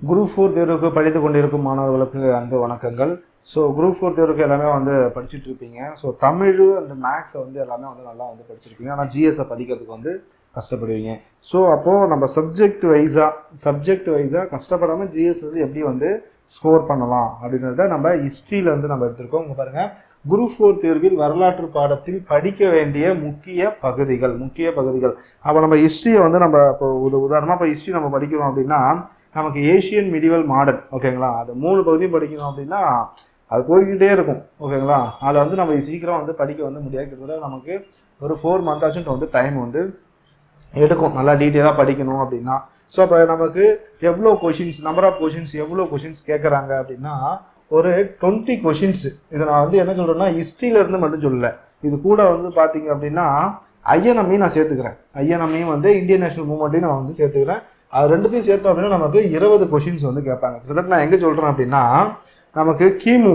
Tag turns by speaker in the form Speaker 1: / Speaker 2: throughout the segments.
Speaker 1: group four தேர்வுக்கு படித்து கொண்டிருக்கும் மாணவர்களுக்கு அன்பு வணக்கங்கள் ஸோ குரூப் ஃபோர் தேர்வுக்கு எல்லாமே வந்து படிச்சுட்டு இருப்பீங்க ஸோ தமிழ் அண்ட் மேக்ஸை வந்து எல்லாமே வந்து நல்லா வந்து படிச்சிருப்பீங்க ஆனால் ஜிஎஸ்ஸை படிக்கிறதுக்கு வந்து கஷ்டப்படுவீங்க ஸோ அப்போது நம்ம சப்ஜெக்ட் வைஸாக சப்ஜெக்ட் வைஸாக கஷ்டப்படாமல் ஜிஎஸ் வந்து எப்படி வந்து ஸ்கோர் பண்ணலாம் அப்படின்றத நம்ம ஹிஸ்ட்ரியில் வந்து நம்ம எடுத்திருக்கோம் இங்க பாருங்க குரூப் ஃபோர் தேர்வில் வரலாற்று பாடத்தில் படிக்க வேண்டிய முக்கிய பகுதிகள் முக்கிய பகுதிகள் அப்போ நம்ம ஹிஸ்ட்ரியை வந்து நம்ம இப்போ உத உதாரணமாக இப்போ ஹிஸ்ட்ரி நம்ம படிக்கிறோம் அப்படின்னா நமக்கு ஏஷியன் மிடிவல் மாடர்ன் ஓகேங்களா அது மூணு பகுதியும் படிக்கணும் அப்படின்னா அது போய்கிட்டே இருக்கும் ஓகேங்களா அதில் வந்து நம்ம சீக்கிரம் வந்து படிக்க வந்து முடியாது கிட்டத்தட்ட நமக்கு ஒரு ஃபோர் மந்த் ஆச்சும் வந்து டைம் வந்து எடுக்கும் நல்லா டீட்டெயிலாக படிக்கணும் அப்படின்னா ஸோ அப்போ நமக்கு எவ்வளோ கொஷின்ஸ் நம்பர் ஆஃப் கொஷின்ஸ் எவ்வளோ கொஷின்ஸ் கேட்குறாங்க அப்படின்னா ஒரு டுவெண்ட்டி கொஷின்ஸ் இதை நான் வந்து என்ன சொல்கிறேன்னா ஹிஸ்ட்ரியிலேருந்து மட்டும் சொல்லலை இது கூட வந்து பார்த்தீங்க அப்படின்னா ஐஎன்எம்மையும் நான் சேர்த்துக்கிறேன் ஐஎன்எம்மையும் வந்து இந்தியன் நேஷனல் மூவ்மெண்ட்டையும் நான் வந்து சேர்த்துக்கிறேன் அது ரெண்டுத்தையும் சேர்த்தோம் அப்படின்னா நமக்கு இருபது கொஷின்ஸ் வந்து கேட்பாங்க கிட்டத்தட்ட நான் எங்கே சொல்கிறேன் அப்படின்னா நமக்கு கிமு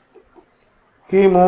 Speaker 1: கிமு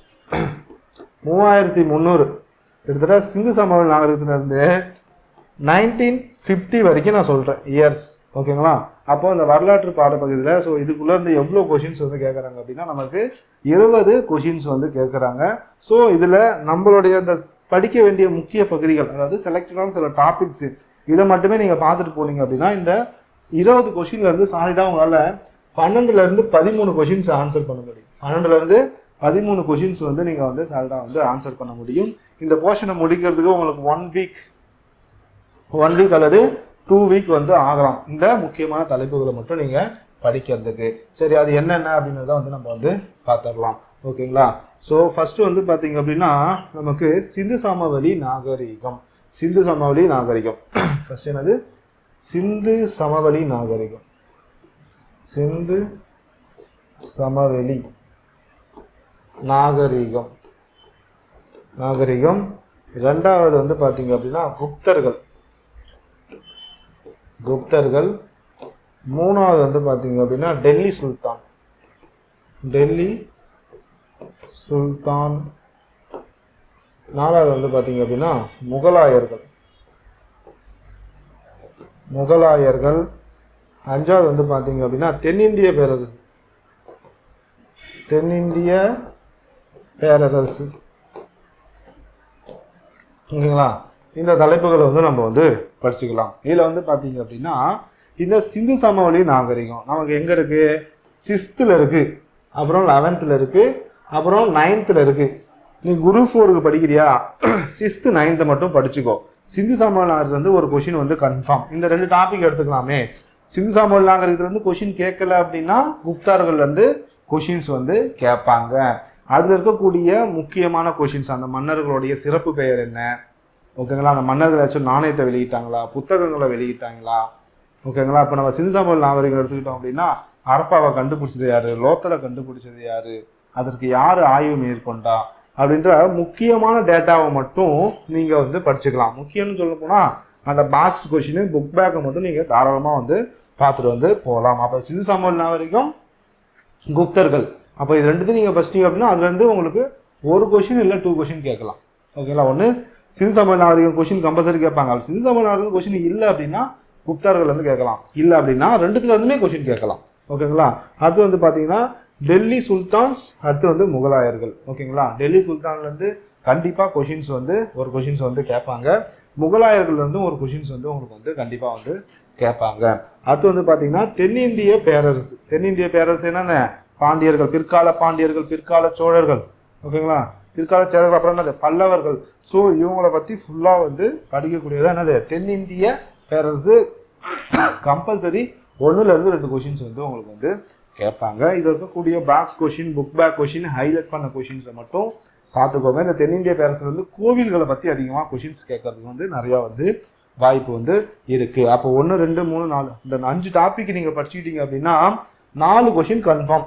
Speaker 1: மூவாயிரத்தி முந்நூறு கிட்டத்தட்ட சிந்து சமவெளி நாகரிகத்திலிருந்து நைன்டீன் ஃபிஃப்டி வரைக்கும் நான் சொல்கிறேன் இயர்ஸ் ஓகேங்களா அப்போ இந்த வரலாற்று பாடப்பகுதியில் ஸோ இதுக்குள்ளே இருந்து எவ்வளோ கொஷின்ஸ் வந்து கேட்குறாங்க அப்படின்னா நமக்கு இருபது கொஷின்ஸ் வந்து கேட்குறாங்க ஸோ இதில் நம்மளுடைய இந்த படிக்க வேண்டிய முக்கிய பகுதிகள் அதாவது செலக்டடான சில டாபிக்ஸ் இதை மட்டுமே நீங்கள் பார்த்துட்டு போனீங்க அப்படின்னா இந்த இருபது கொஷின்லேருந்து சாலிடாக உங்களால் பன்னெண்டுலேருந்து பதிமூணு கொஷின்ஸ் ஆன்சர் பண்ண முடியும் பன்னெண்டுலேருந்து பதிமூணு கொஷின்ஸ் வந்து நீங்கள் வந்து சாலிடாக வந்து ஆன்சர் பண்ண முடியும் இந்த போர்ஷனை முடிக்கிறதுக்கு உங்களுக்கு ஒன் வீக் ஒன் வீக் அல்லது டூ வீக் வந்து ஆகலாம் இந்த முக்கியமான தலைப்புகளை மட்டும் நீங்கள் படிக்கிறதுக்கு சரி அது என்னென்ன அப்படின்றத வந்து நம்ம வந்து பார்த்துடலாம் ஓகேங்களா ஸோ ஃபஸ்ட்டு வந்து பார்த்தீங்க அப்படின்னா நமக்கு சிந்து சமவெளி நாகரிகம் சிந்து சமவெளி நாகரிகம் ஃபர்ஸ்ட் என்னது சிந்து சமவெளி நாகரிகம் சிந்து சமவெளி நாகரிகம் நாகரிகம் ரெண்டாவது வந்து பார்த்தீங்க அப்படின்னா குப்தர்கள் குப்தர்கள் மூணாவது வந்து பார்த்தீங்க அப்படின்னா டெல்லி சுல்தான் டெல்லி சுல்தான் நாலாவது வந்து பார்த்தீங்க அப்படின்னா முகலாயர்கள் முகலாயர்கள் அஞ்சாவது வந்து பார்த்தீங்க அப்படின்னா தென்னிந்திய பேரரசு தென்னிந்திய பேரரசு ஓகேங்களா இந்த தலைப்புகளை வந்து நம்ம வந்து படிச்சுக்கலாம் இதில் வந்து பார்த்தீங்க அப்படின்னா இந்த சிந்து சமவெளி நாகரிகம் நமக்கு எங்கே இருக்குது சிக்ஸ்த்தில் இருக்குது அப்புறம் லெவன்த்தில் இருக்குது அப்புறம் நைன்த்தில் இருக்குது நீ குரு ஃபோருக்கு படிக்கிறியா சிக்ஸ்த்து நைன்த்து மட்டும் படிச்சுக்கோ சிந்து சமவெளி நாகரிகத்தில் வந்து ஒரு கொஷின் வந்து கன்ஃபார்ம் இந்த ரெண்டு டாபிக் எடுத்துக்கலாமே சிந்து சமவெளி நாகரிகத்தில் வந்து கொஷின் கேட்கல அப்படின்னா குப்தார்கள் வந்து கொஷின்ஸ் வந்து கேட்பாங்க அதில் இருக்கக்கூடிய முக்கியமான கொஷின்ஸ் அந்த மன்னர்களுடைய சிறப்பு பெயர் என்ன ஓகேங்களா அந்த மன்னர்கள் ஏதாச்சும் நாணயத்தை வெளியிட்டாங்களா புத்தகங்களை வெளியிட்டாங்களா ஓகேங்களா இப்போ நம்ம சிந்து சமவெளி நாகரிகம் எடுத்துக்கிட்டோம் அப்படின்னா அரப்பாவை கண்டுபிடிச்சது யாரு லோத்தலை கண்டுபிடிச்சது யாரு அதற்கு யார் ஆய்வு மேற்கொண்டா அப்படின்ற முக்கியமான டேட்டாவை மட்டும் நீங்கள் வந்து படிச்சுக்கலாம் முக்கியம்னு சொல்ல போனால் அந்த பாக்ஸ் கொஷின் புக் பேக்கை மட்டும் நீங்கள் தாராளமாக வந்து பார்த்துட்டு வந்து போகலாம் அப்போ சிந்து சமவெளி நாகரிகம் குப்தர்கள் அப்போ இது ரெண்டுத்தையும் நீங்கள் படிச்சிட்டீங்க அப்படின்னா அதுலேருந்து உங்களுக்கு ஒரு கொஷின் இல்லை டூ கொஷின் கேட்கலாம் ஓகேங்களா ஒன்று சிந்து சமவெளி நாகரிகம் கொஷின் கம்பல்சரி கேட்பாங்க அது சிந்து சமவெளி நாகரிகம் கொஷின் இல்லை அப்படின்னா குப்தர்கள் வந்து கேட்கலாம் இல்லை அப்படின்னா ரெண்டுத்துல இருந்துமே கொஷின் கேட்கலாம் ஓகேங்களா அடுத்து வந்து பார்த்தீங்கன்னா டெல்லி சுல்தான்ஸ் அடுத்து வந்து முகலாயர்கள் ஓகேங்களா டெல்லி சுல்தான்லேருந்து கண்டிப்பாக கொஷின்ஸ் வந்து ஒரு கொஷின்ஸ் வந்து கேட்பாங்க முகலாயர்கள் வந்து ஒரு கொஷின்ஸ் வந்து உங்களுக்கு வந்து கண்டிப்பாக வந்து கேட்பாங்க அடுத்து வந்து பார்த்தீங்கன்னா தென்னிந்திய பேரரசு தென்னிந்திய பேரரசு என்னென்ன பாண்டியர்கள் பிற்கால பாண்டியர்கள் பிற்கால சோழர்கள் ஓகேங்களா பிற்கால சேரர்கள் அப்புறம் என்னது பல்லவர்கள் ஸோ இவங்கள பற்றி ஃபுல்லாக வந்து படிக்கக்கூடியது என்னது தென்னிந்திய பேரரசு கம்பல்சரி ஒன்றுலேருந்து ரெண்டு கொஷின்ஸ் வந்து உங்களுக்கு வந்து கேட்பாங்க இதில் இருக்கக்கூடிய backs question book back question highlight பண்ண கொஷின்ஸை மட்டும் பார்த்துக்கோங்க இந்த தென்னிந்திய பேரரசில் வந்து கோவில்களை பற்றி அதிகமாக கொஷின்ஸ் கேட்கறதுக்கு வந்து நிறையா வந்து வாய்ப்பு வந்து இருக்குது அப்போ ஒன்று ரெண்டு மூணு நாலு இந்த அஞ்சு டாபிக் நீங்கள் படிச்சுக்கிட்டீங்க அப்படின்னா நாலு கொஷின் கன்ஃபார்ம்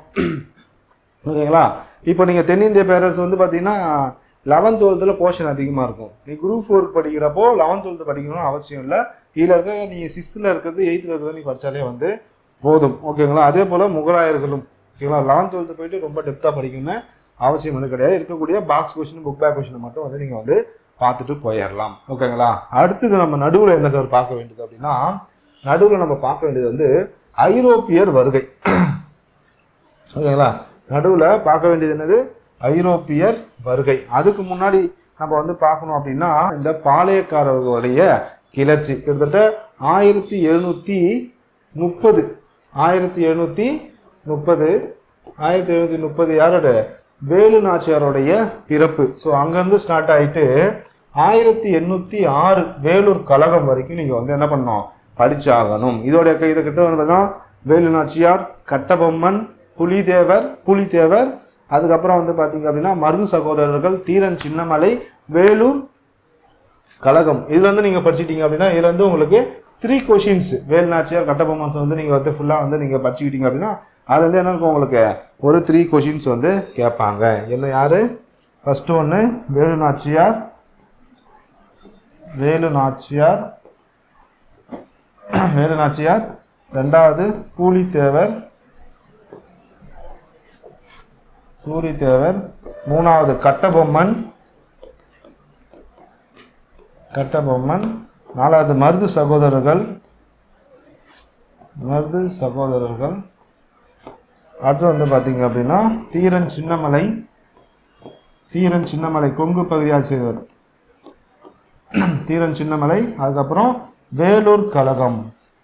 Speaker 1: ஓகேங்களா இப்போ நீங்கள் தென்னிந்திய பேரரசு வந்து பார்த்தீங்கன்னா லெவன்த் டுவெல்த்தில் போர்ஷன் அதிகமாக இருக்கும் நீ குரூப் ஃபோருக்கு படிக்கிறப்போ லெவன்த் டுவெல்த்து படிக்கணும்னு அவசியம் இல்லை இதில் இருக்க நீங்கள் சிக்ஸ்த்தில் இருக்கிறது எயித்தில் இருக்கிறது நீ படித்தாலே வந்து போதும் ஓகேங்களா அதே போல் முகலாயர்களும் ஓகேங்களா லெவன்த் டுவெல்த்து போயிட்டு ரொம்ப டெப்த்தாக படிக்கணும்னு அவசியம் வந்து கிடையாது இருக்கக்கூடிய box question book back question மட்டும் வந்து நீங்கள் வந்து பார்த்துட்டு போயிடலாம் ஓகேங்களா அடுத்தது நம்ம நடுவில் என்ன சார் பார்க்க வேண்டியது அப்படின்னா நடுவில் நம்ம பார்க்க வேண்டியது வந்து ஐரோப்பியர் வருகை ஓகேங்களா நடுவில் பார்க்க வேண்டியது என்னது ஐரோப்பியர் வருகை அதுக்கு முன்னாடி நம்ம வந்து பார்க்கணும் அப்படின்னா இந்த பாளையக்காரர்களுடைய கிளர்ச்சி கிட்டத்தட்ட ஆயிரத்தி எழுநூற்றி முப்பது ஆயிரத்தி எழுநூற்றி முப்பது ஆயிரத்தி எழுநூற்றி முப்பது யாரோட வேலு நாச்சியாருடைய பிறப்பு ஸோ அங்கேருந்து ஸ்டார்ட் ஆயிட்டு ஆயிரத்தி எண்ணூற்றி ஆறு வேலூர் கழகம் வரைக்கும் நீங்கள் வந்து என்ன பண்ணணும் படிச்சாகணும் இதோடைய க- இதை கிட்ட வந்து பார்த்தீங்கன்னா வேலு நாச்சியார் கட்டபொம்மன் புலிதேவர் புலிதேவர் அதுக்கப்புறம் வந்து பார்த்தீங்க அப்படின்னா மருது சகோதரர்கள் தீரன் சின்னமலை வேலூர் கழகம் இதுல இருந்து நீங்க படிச்சிட்டீங்க அப்படின்னா இதுல இருந்து உங்களுக்கு த்ரீ கொஷின்ஸ் வேல் நாச்சியார் கட்டபொம்மன்ஸ் வந்து நீங்க வந்து ஃபுல்லா வந்து நீங்க படிச்சுக்கிட்டீங்க அப்படின்னா அதுல இருந்து என்ன இருக்கும் உங்களுக்கு ஒரு த்ரீ கொஷின்ஸ் வந்து கேட்பாங்க என்ன யாரு ஃபர்ஸ்ட் ஒன்று வேலு நாச்சியார் வேலு நாச்சியார் வேலு நாச்சியார் ரெண்டாவது பூலித்தேவர் பூலித்தேவர் மூணாவது கட்டபொம்மன் கட்டபொம்மன் நாலாவது மருது சகோதரர்கள் மருது சகோதரர்கள் அடுத்து வந்து பார்த்தீங்க அப்படின்னா தீரன் சின்னமலை தீரன் சின்னமலை கொங்கு பகுதியாக செய்தவர் தீரன் சின்னமலை அதுக்கப்புறம் வேலூர் கழகம்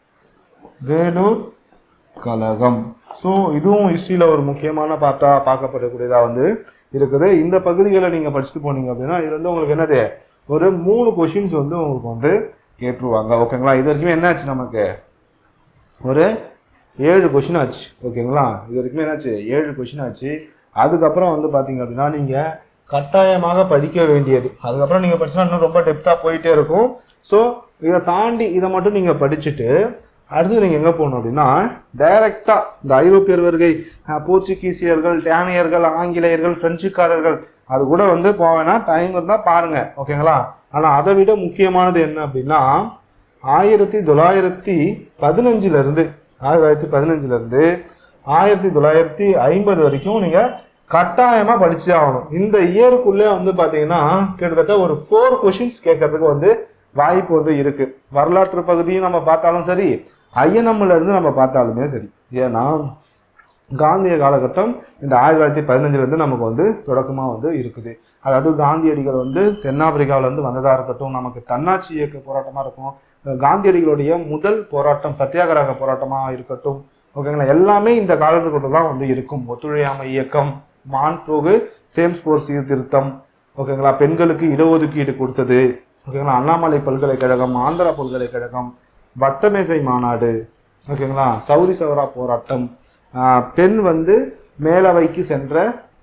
Speaker 1: வேலூர் கழகம் ஸோ இதுவும் ஹிஸ்ட்ரியில் ஒரு முக்கியமான பார்ட்டாக பார்க்கப்படக்கூடியதாக வந்து இருக்குது இந்த பகுதிகளை நீங்கள் படிச்சுட்டு போனீங்க அப்படின்னா இது வந்து உங்களுக்கு என்னது ஒரு மூணு கொஷின்ஸ் வந்து உங்களுக்கு வந்து கேட்டுருவாங்க ஓகேங்களா இது வரைக்கும் என்னாச்சு நமக்கு ஒரு ஏழு கொஷின் ஆச்சு ஓகேங்களா இது வரைக்கும் என்னாச்சு ஏழு கொஷின் ஆச்சு அதுக்கப்புறம் வந்து பார்த்தீங்க அப்படின்னா நீங்கள் கட்டாயமாக படிக்க வேண்டியது அதுக்கப்புறம் நீங்கள் படிச்சா இன்னும் ரொம்ப டெப்த்தாக போயிட்டே இருக்கும் ஸோ இதை தாண்டி இதை மட்டும் நீங்கள் படிச்சுட்டு அடுத்து நீங்கள் எங்கே போகணும் அப்படின்னா டைரெக்டாக இந்த ஐரோப்பியர் வருகை அஹ், போர்ச்சுகீசியர்கள் டேனியர்கள் ஆங்கிலேயர்கள் பிரெஞ்சுக்காரர்கள் அது கூட வந்து போவேன்னா டைம் இருந்தால் பாருங்கள் ஓகேங்களா ஆனால் அதை விட முக்கியமானது என்ன அப்படின்னா ஆயிரத்தி தொள்ளாயிரத்தி பதினஞ்சுலேருந்து ஆயிரத்தி தொள்ளாயிரத்தி பதினஞ்சுலேருந்து ஆயிரத்தி தொள்ளாயிரத்தி ஐம்பது வரைக்கும் நீங்கள் கட்டாயமாக படிச்சு ஆகணும் இந்த இயருக்குள்ளே வந்து பார்த்தீங்கன்னா கிட்டத்தட்ட ஒரு ஃபோர் கொஷின்ஸ் கேட்கறதுக்கு வந்து வாய்ப்பு வந்து இருக்கு வரலாற்று பகுதியும் நம்ம பார்த்தாலும் சரி ஐஎன்எம்ல இருந்து நம்ம பார்த்தாலுமே சரி ஏன்னா காந்திய காலகட்டம் இந்த ஆயிரத்தி தொள்ளாயிரத்தி பதினஞ்சுலேருந்து நமக்கு வந்து தொடக்கமாக வந்து இருக்குது அதாவது காந்தியடிகள் வந்து தென்னாப்பிரிக்காவிலேருந்து வந்ததாக இருக்கட்டும் நமக்கு தன்னாட்சி இயக்க போராட்டமாக இருக்கும் காந்தியடிகளுடைய முதல் போராட்டம் சத்தியாகிரக போராட்டமாக இருக்கட்டும் ஓகேங்களா எல்லாமே இந்த காலத்துக்குள்ள தான் வந்து இருக்கும் ஒத்துழையாமை இயக்கம் மான்போகு சேம் ஸ்போர்ட் சீர்திருத்தம் ஓகேங்களா பெண்களுக்கு இடஒதுக்கீடு கொடுத்தது ஓகேங்களா அண்ணாமலை பல்கலைக்கழகம் ஆந்திரா பல்கலைக்கழகம் வட்டமேசை மாநாடு ஓகேங்களா சௌரி சௌரா போராட்டம் ஆஹ் பெண் வந்து மேலவைக்கு சென்ற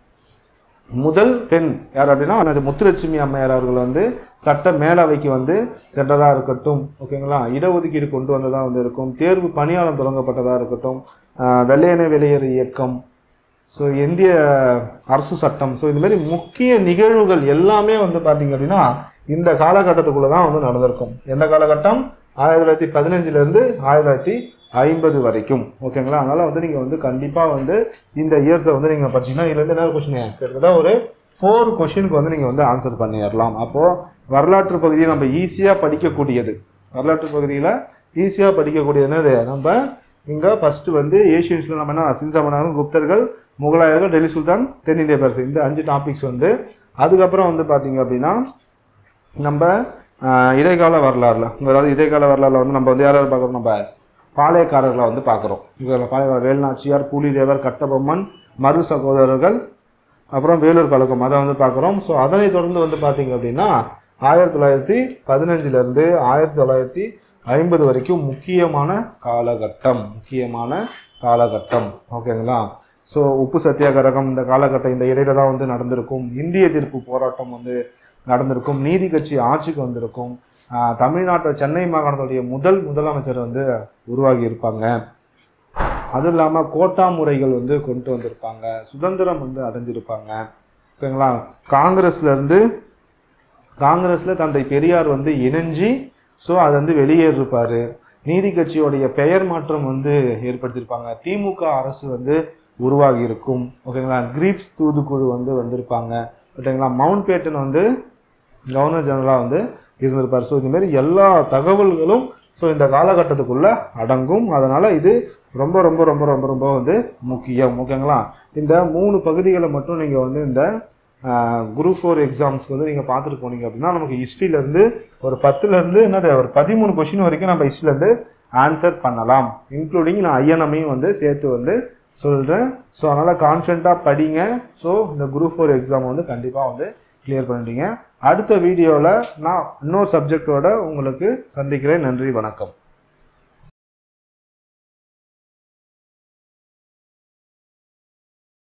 Speaker 1: முதல் பெண் யார் அப்படின்னா அது முத்துலட்சுமி அம்மையார் அவர்கள் வந்து சட்ட மேலவைக்கு வந்து சென்றதாக இருக்கட்டும் ஓகேங்களா இடஒதுக்கீடு கொண்டு வந்ததாக வந்து இருக்கும் தேர்வு பணியாளம் தொடங்கப்பட்டதாக இருக்கட்டும் ஆஹ் வெள்ளையனே வெளியேறு இயக்கம் ஸோ இந்திய அரசு சட்டம் ஸோ இந்த மாதிரி முக்கிய நிகழ்வுகள் எல்லாமே வந்து பார்த்தீங்க அப்படின்னா இந்த காலகட்டத்துக்குள்ள தான் வந்து நடந்திருக்கும் எந்த காலகட்டம் ஆயிரத்தி தொள்ளாயிரத்தி பதினஞ்சுலேருந்து ஆயிரத்தி தொள்ளாயிரத்தி ஐம்பது வரைக்கும் ஓகேங்களா அதனால் வந்து நீங்கள் வந்து கண்டிப்பாக வந்து இந்த இயர்ஸை வந்து நீங்கள் படிச்சீங்கன்னா இதுலேருந்து என்ன கொஸ்டின் கிட்டத்தட்ட ஒரு ஃபோர் கொஷினுக்கு வந்து நீங்கள் வந்து ஆன்சர் பண்ணிடலாம் அப்போது வரலாற்று பகுதியை நம்ம ஈஸியாக படிக்கக்கூடியது வரலாற்று பகுதியில் ஈஸியாக படிக்கக்கூடியது என்னது நம்ம இங்கே ஃபஸ்ட்டு வந்து ஏஷியன்ஸில் நம்ம என்ன சின்சாமனாரும் குப்தர்கள் முகலாயர்கள் டெல்லி சுல்தான் தென்னிந்திய பேரரசு இந்த அஞ்சு டாபிக்ஸ் வந்து அதுக்கப்புறம் வந்து பார்த்தீங்க அப்படின்னா நம்ம ஆஹ், இடைக்கால வரலாறுல அதாவது இடைக்கால வரலாறுல வந்து நம்ம வந்து யார் யார் பார்க்குறோம் நம்ம பாளையக்காரர்களை வந்து பார்க்குறோம் இதில் பாளைய வேலுநாச்சியார் பூலிதேவர் கட்டபொம்மன் மருது சகோதரர்கள் அப்புறம் வேலூர் கழகம் அதை வந்து பார்க்குறோம் ஸோ அதனை தொடர்ந்து வந்து பார்த்தீங்க அப்படின்னா ஆயிரத்தி தொள்ளாயிரத்தி பதினஞ்சுலேருந்து ஆயிரத்தி தொள்ளாயிரத்தி ஐம்பது வரைக்கும் முக்கியமான காலகட்டம் முக்கியமான காலகட்டம் ஓகேங்களா ஸோ உப்பு சத்தியாகிரகம் இந்த காலகட்டம் இந்த இடையில தான் வந்து நடந்திருக்கும் இந்திய எதிர்ப்பு போராட்டம் வந்து நடந்திருக்கும் நீதி கட்சி ஆட்சிக்கு வந்திருக்கும் ஆஹ் தமிழ்நாட்டில் சென்னை மாகாணத்துடைய முதல் முதலமைச்சர் வந்து உருவாகி இருப்பாங்க அதுவும் இல்லாமல் கோட்டா முறைகள் வந்து கொண்டு வந்திருப்பாங்க சுதந்திரம் வந்து அடைஞ்சிருப்பாங்க ஓகேங்களா காங்கிரஸ்ல இருந்து காங்கிரஸ்ல தந்தை பெரியார் வந்து இணைஞ்சி ஸோ அது வந்து வெளியேறிருப்பாரு நீதி கட்சியோடைய பெயர் மாற்றம் வந்து ஏற்படுத்தியிருப்பாங்க திமுக அரசு வந்து உருவாகி இருக்கும் ஓகேங்களா கிரீப்ஸ் தூதுக்குழு வந்து வந்திருப்பாங்க ஓகேங்களா மவுண்ட் பேட்டன் வந்து கவர்னர் ஜெனரலாக வந்து இருந்திருப்பார் ஸோ இதுமாரி எல்லா தகவல்களும் ஸோ இந்த காலகட்டத்துக்குள்ளே அடங்கும் அதனால் இது ரொம்ப ரொம்ப ரொம்ப ரொம்ப ரொம்ப வந்து முக்கியம் ஓகேங்களா இந்த மூணு பகுதிகளை மட்டும் நீங்கள் வந்து இந்த குரூப் ஃபோர் எக்ஸாம்ஸ்க்கு வந்து நீங்கள் பார்த்துட்டு போனீங்க அப்படின்னா நமக்கு ஹிஸ்ட்ரியிலேருந்து ஒரு பத்துலேருந்து என்னது ஒரு பதிமூணு கொஷின் வரைக்கும் நம்ம ஹிஸ்ட்ரியிலேருந்து ஆன்சர் பண்ணலாம் இன்க்ளூடிங் நான் ஐஎன்எம்மையும் வந்து சேர்த்து வந்து சொல்கிறேன் ஸோ அதனால் கான்ஃபிடண்ட்டாக படிங்க ஸோ இந்த குரூப் ஃபோர் எக்ஸாம் வந்து கண்டிப்பாக வந்து கிளியர் பண்ணிட்டீங்க அடுத்த வீடியோவில் நான் இன்னொரு சப்ஜெக்டோட உங்களுக்கு சந்திக்கிறேன் நன்றி வணக்கம்